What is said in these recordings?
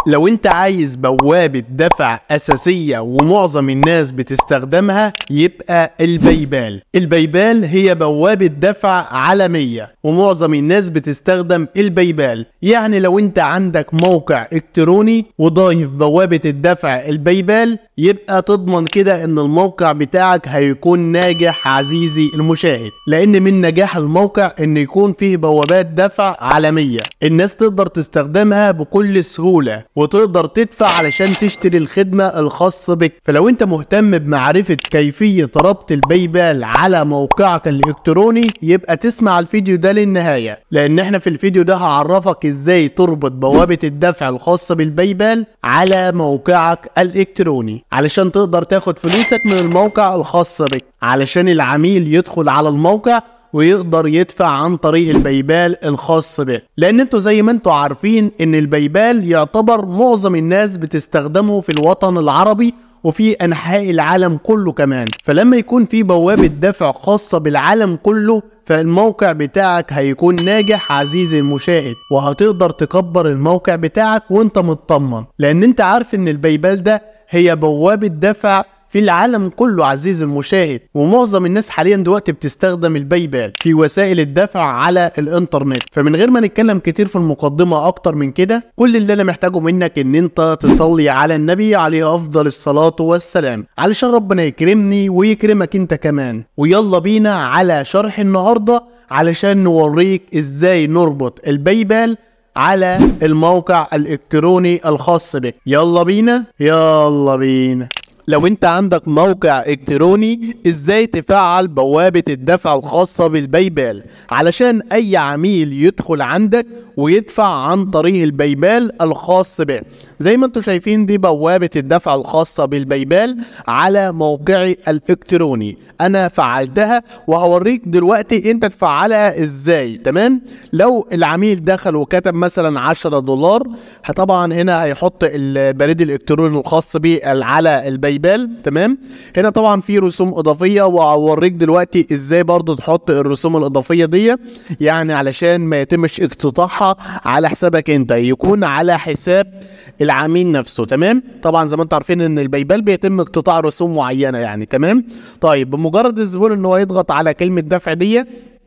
لو انت عايز بوابة دفع اساسية ومعظم الناس بتستخدمها يبقى البيبال البيبال هي بوابة دفع عالمية ومعظم الناس بتستخدم البيبال يعني لو انت عندك موقع الكتروني وضايف بوابة الدفع البيبال يبقى تضمن كده ان الموقع بتاعك هيكون ناجح عزيزي المشاهد لان من نجاح الموقع ان يكون فيه بوابات دفع عالمية الناس تقدر تستخدمها بكل سهولة وتقدر تدفع علشان تشتري الخدمة الخاصة بك فلو انت مهتم بمعرفة كيفية ربط البيبال على موقعك الالكتروني يبقى تسمع الفيديو ده للنهاية لان احنا في الفيديو ده هعرفك ازاي تربط بوابة الدفع الخاصة بالبيبال على موقعك الالكتروني علشان تقدر تاخد فلوسك من الموقع الخاص بك علشان العميل يدخل على الموقع ويقدر يدفع عن طريق البيبال الخاص به لان انتوا زي ما انتوا عارفين ان البيبال يعتبر معظم الناس بتستخدمه في الوطن العربي وفي انحاء العالم كله كمان فلما يكون في بوابة دفع خاصة بالعالم كله فالموقع بتاعك هيكون ناجح عزيزي المشاهد وهتقدر تكبر الموقع بتاعك وانت مطمن لان انت عارف ان البيبال ده هي بوابة دفع في العالم كله عزيزي المشاهد ومعظم الناس حاليا دلوقتي بتستخدم البايبال في وسائل الدفع على الانترنت فمن غير ما نتكلم كتير في المقدمة اكتر من كده كل اللي انا محتاجه منك ان انت تصلي على النبي عليه افضل الصلاة والسلام علشان ربنا يكرمني ويكرمك انت كمان ويلا بينا على شرح النهاردة علشان نوريك ازاي نربط البايبال على الموقع الالكتروني الخاص بك يلا بينا يلا بينا لو انت عندك موقع الكتروني ازاي تفعل بوابة الدفع الخاصة بالبايبال علشان اي عميل يدخل عندك ويدفع عن طريق البايبال الخاص به زي ما انتم شايفين دي بوابة الدفع الخاصة بالبايبال على موقعي الالكتروني انا فعلتها وهوريك دلوقتي انت تفعلها ازاي تمام لو العميل دخل وكتب مثلا 10 دولار طبعا هنا هيحط البريد الالكتروني الخاص بيه على البايبال تمام هنا طبعا في رسوم اضافيه وهوريك دلوقتي ازاي برضو تحط الرسوم الاضافيه دي يعني علشان ما يتمش اقتطاعها على حسابك انت يكون على حساب العميل نفسه تمام طبعا زي ما انتم عارفين ان البايبال بيتم اقتطاع رسوم معينه يعني تمام طيب بمجرد الزبون ان هو يضغط على كلمه دفع دي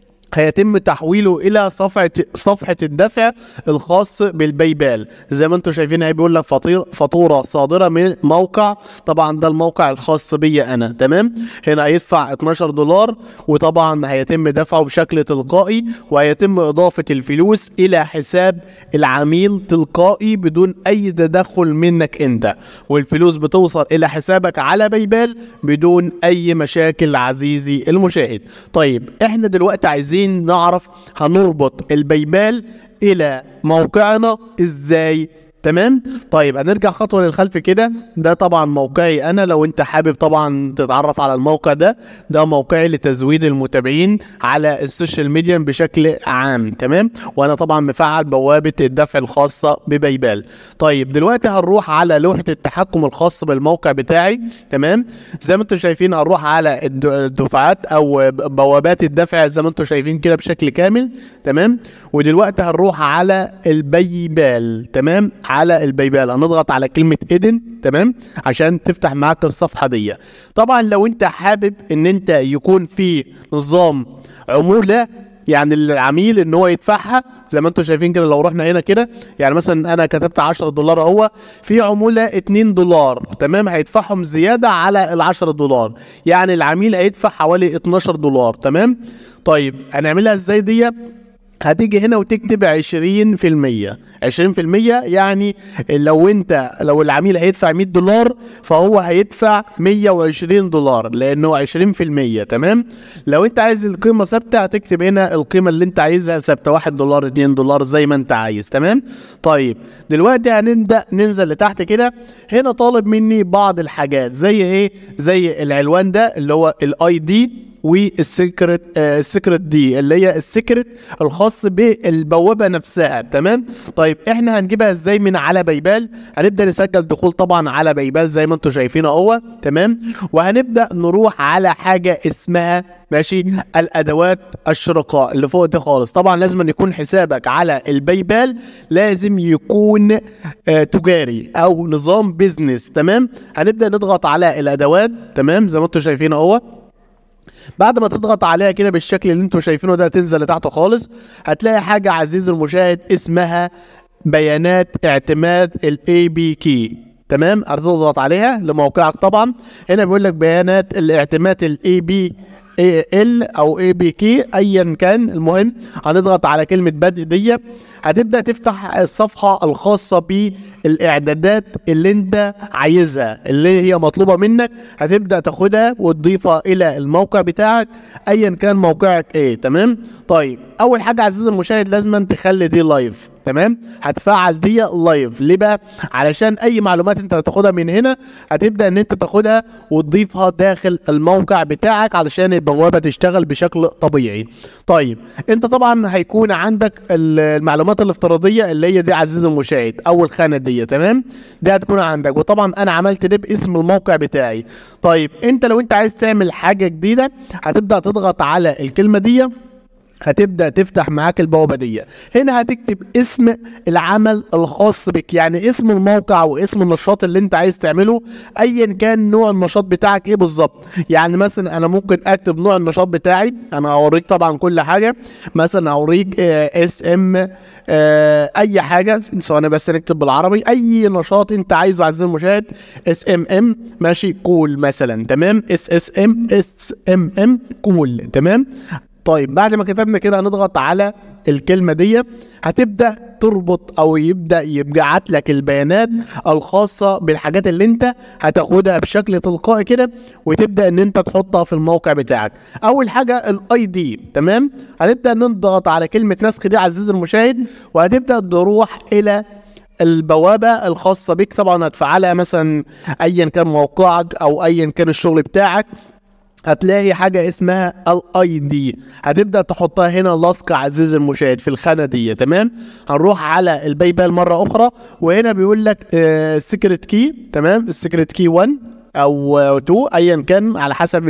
هيتم تحويله الى صفحه صفحه الدفع الخاص بالبايبال زي ما انتم شايفين هي بيقول لك فطير فاتوره صادره من موقع طبعا ده الموقع الخاص بيا انا تمام هنا هيدفع 12 دولار وطبعا هيتم دفعه بشكل تلقائي وهيتم اضافه الفلوس الى حساب العميل تلقائي بدون اي تدخل منك انت والفلوس بتوصل الى حسابك على بايبال بدون اي مشاكل عزيزي المشاهد طيب احنا دلوقتي عايزين عايزين نعرف هنربط البيبال الى موقعنا ازاي تمام طيب هنرجع خطوه للخلف كده ده طبعا موقعي انا لو انت حابب طبعا تتعرف على الموقع ده ده موقعي لتزويد المتابعين على السوشيال ميديا بشكل عام تمام وانا طبعا مفعل بوابه الدفع الخاصه ببيبال طيب دلوقتي هنروح على لوحه التحكم الخاصه بالموقع بتاعي تمام زي ما انتم شايفين هنروح على الدفعات او بوابات الدفع زي ما انتم شايفين كده بشكل كامل تمام ودلوقتي هنروح على البيبال تمام على البيبال هنضغط على كلمة ايدن تمام عشان تفتح معاك الصفحة دي طبعا لو انت حابب ان انت يكون في نظام عمولة يعني العميل ان هو يدفعها زي ما انتم شايفين كده لو رحنا هنا كده يعني مثلا انا كتبت 10 دولار اهو في عموله 2 دولار تمام هيدفعهم زياده على ال 10 دولار يعني العميل هيدفع حوالي 12 دولار تمام طيب هنعملها ازاي دي هتيجي هنا وتكتب 20% 20% يعني لو انت لو العميل هيدفع 100 دولار فهو هيدفع 120 دولار لانه 20% تمام لو انت عايز القيمه ثابته هتكتب هنا القيمه اللي انت عايزها ثابته 1 دولار 2 دولار زي ما انت عايز تمام طيب دلوقتي هنبدا ننزل لتحت كده هنا طالب مني بعض الحاجات زي ايه زي العنوان ده اللي هو الاي دي والسكرت آه السكرت دي اللي هي السكرت الخاص بالبوابه نفسها تمام طيب احنا هنجيبها ازاي من على بايبال هنبدا نسجل دخول طبعا على بايبال زي ما انتم شايفين اهو تمام وهنبدا نروح على حاجه اسمها ماشي الادوات الشركاء اللي فوق دي خالص طبعا لازم أن يكون حسابك على البايبال لازم يكون آه تجاري او نظام بيزنس تمام هنبدا نضغط على الادوات تمام زي ما انتم شايفين اهو بعد ما تضغط عليها كده بالشكل اللي انتم شايفينه ده تنزل لتحت خالص هتلاقي حاجه عزيزي المشاهد اسمها بيانات اعتماد الاي بي كي تمام هتضغط عليها لموقعك طبعا هنا بيقول لك بيانات الاعتماد الاي بي ال او اي بي كي ايا كان المهم هنضغط على كلمه بدء دي هتبدا تفتح الصفحه الخاصه بالاعدادات اللي انت عايزها اللي هي مطلوبه منك هتبدا تاخدها وتضيفها الى الموقع بتاعك ايا كان موقعك ايه تمام طيب اول حاجه عزيزي المشاهد لازم تخلي دي لايف تمام هتفعل دي لايف ليه بقى علشان اي معلومات انت هتاخدها من هنا هتبدا ان انت تاخدها وتضيفها داخل الموقع بتاعك علشان البوابه تشتغل بشكل طبيعي طيب انت طبعا هيكون عندك المعلومات الافتراضيه اللي هي دي عزيزي المشاهد اول خانه دي تمام دي هتكون عندك وطبعا انا عملت ده باسم الموقع بتاعي طيب انت لو انت عايز تعمل حاجه جديده هتبدا تضغط على الكلمه دي هتبدا تفتح معاك البوابه دي هنا هتكتب اسم العمل الخاص بك يعني اسم الموقع واسم النشاط اللي انت عايز تعمله ايا كان نوع النشاط بتاعك ايه بالظبط يعني مثلا انا ممكن اكتب نوع النشاط بتاعي انا هوريك طبعا كل حاجه مثلا هوريك اس ام اي حاجه ثواني بس نكتب بالعربي اي نشاط انت عايزه عزيزي المشاهد اس ام ام ماشي كول مثلا تمام اس اس ام اس ام ام كول تمام طيب بعد ما كتبنا كده هنضغط على الكلمة دي هتبدأ تربط أو يبدأ يبعت لك البيانات الخاصة بالحاجات اللي أنت هتاخدها بشكل تلقائي كده وتبدأ إن أنت تحطها في الموقع بتاعك. أول حاجة الأي دي تمام؟ هنبدأ نضغط على كلمة نسخ دي عزيزي المشاهد وهتبدأ تروح إلى البوابة الخاصة بك طبعا هتفعلها مثلا أيا كان موقعك أو أيا كان الشغل بتاعك هتلاقي حاجة اسمها الاي دي هتبدأ تحطها هنا لاصق عزيزي المشاهد في الخانة دي تمام هنروح على البايبال مرة أخرى وهنا بيقول لك سيكريت كي تمام السيكريت كي 1 او 2 ايا كان على حسب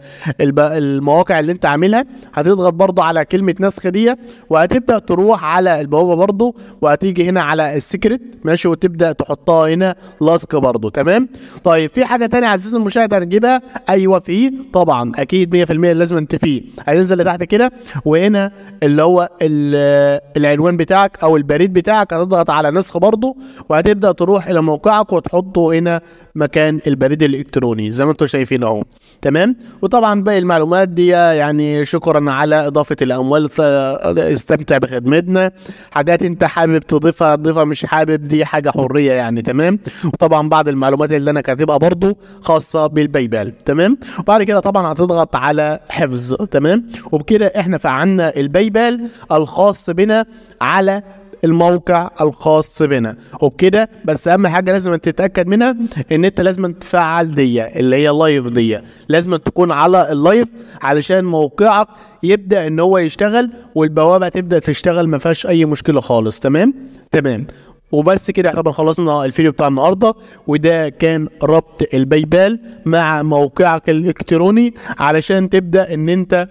المواقع اللي انت عاملها هتضغط برضو على كلمه نسخ دي وهتبدا تروح على البوابه برضو وهتيجي هنا على السيكريت ماشي وتبدا تحطها هنا لاصق برضو تمام طيب في حاجه تانية عزيزي المشاهد هنجيبها ايوه في طبعا اكيد 100% لازم انت فيه هينزل لتحت كده وهنا اللي هو العنوان بتاعك او البريد بتاعك هتضغط على نسخ برضو وهتبدا تروح الى موقعك وتحطه هنا مكان البريد الالكتروني زي ما انتم شايفين اهو تمام وطبعا باقي المعلومات دي يعني شكرا على اضافه الاموال استمتع بخدمتنا حاجات انت حابب تضيفها تضيفها مش حابب دي حاجه حريه يعني تمام وطبعا بعض المعلومات اللي انا كاتبها برضو خاصه بالبايبال تمام وبعد كده طبعا هتضغط على حفظ تمام وبكده احنا فعلنا البايبال الخاص بنا على الموقع الخاص بنا وبكده بس اهم حاجه لازم تتاكد منها ان انت لازم تفعل دي اللي هي لايف دي لازم تكون على اللايف علشان موقعك يبدا ان هو يشتغل والبوابه تبدا تشتغل ما فيهاش اي مشكله خالص تمام تمام وبس كده احنا خلصنا الفيديو بتاع النهارده وده كان ربط البايبال مع موقعك الالكتروني علشان تبدا ان انت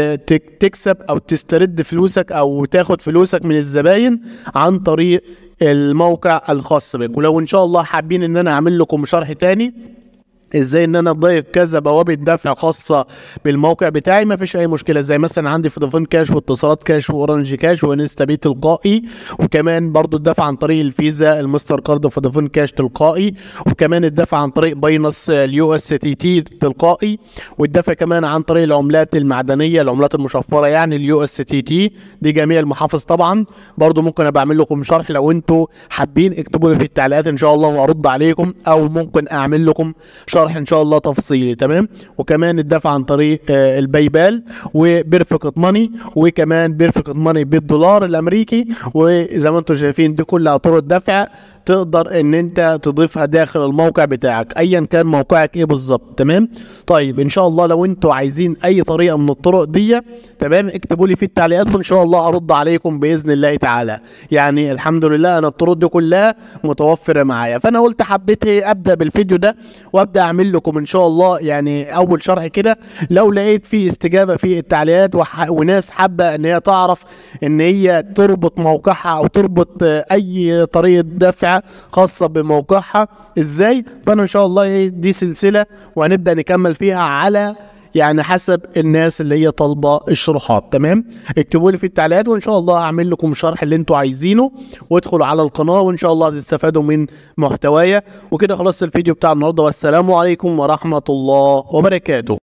تكسب او تسترد فلوسك او تاخد فلوسك من الزباين عن طريق الموقع الخاص بك ولو ان شاء الله حابين ان انا اعمل لكم شرح تاني ازاي ان انا اضيف كذا بوابه دفع خاصه بالموقع بتاعي ما فيش اي مشكله زي مثلا عندي فودافون كاش واتصالات كاش واورنج كاش وانستا بي تلقائي وكمان برضو الدفع عن طريق الفيزا المستر كارد فودافون كاش تلقائي وكمان الدفع عن طريق باينس اليو اس تي تي تلقائي والدفع كمان عن طريق العملات المعدنيه العملات المشفره يعني اليو اس تي تي دي جميع المحافظ طبعا برضو ممكن ابقى اعمل لكم شرح لو انتوا حابين اكتبوا لي في التعليقات ان شاء الله وارد عليكم او ممكن اعمل لكم شرح شرح ان شاء الله تفصيلي تمام وكمان الدفع عن طريق آه، البايبال وبيرفكت ماني وكمان بيرفكت ماني بالدولار الامريكي وزي ما انتم شايفين دي كلها طرق دفع تقدر ان انت تضيفها داخل الموقع بتاعك ايا كان موقعك ايه بالظبط تمام طيب ان شاء الله لو انتوا عايزين اي طريقه من الطرق دي تمام اكتبوا لي في التعليقات وان شاء الله ارد عليكم باذن الله تعالى يعني الحمد لله انا الطرق دي كلها متوفره معايا فانا قلت حبيت ايه ابدا بالفيديو ده وابدا اعمل لكم ان شاء الله يعني اول شرح كده لو لقيت فيه استجابه في التعليقات وح... وناس حابه ان هي تعرف ان هي تربط موقعها او تربط آه، اي طريقه دفع خاصه بموقعها ازاي فانا ان شاء الله إيه دي سلسله وهنبدا نكمل فيها على يعني حسب الناس اللي هي طالبه الشروحات تمام اكتبوا لي في التعليقات وان شاء الله هعمل لكم شرح اللي انتوا عايزينه وادخلوا على القناه وان شاء الله تستفادوا من محتوايا وكده خلاص الفيديو بتاع النهارده والسلام عليكم ورحمه الله وبركاته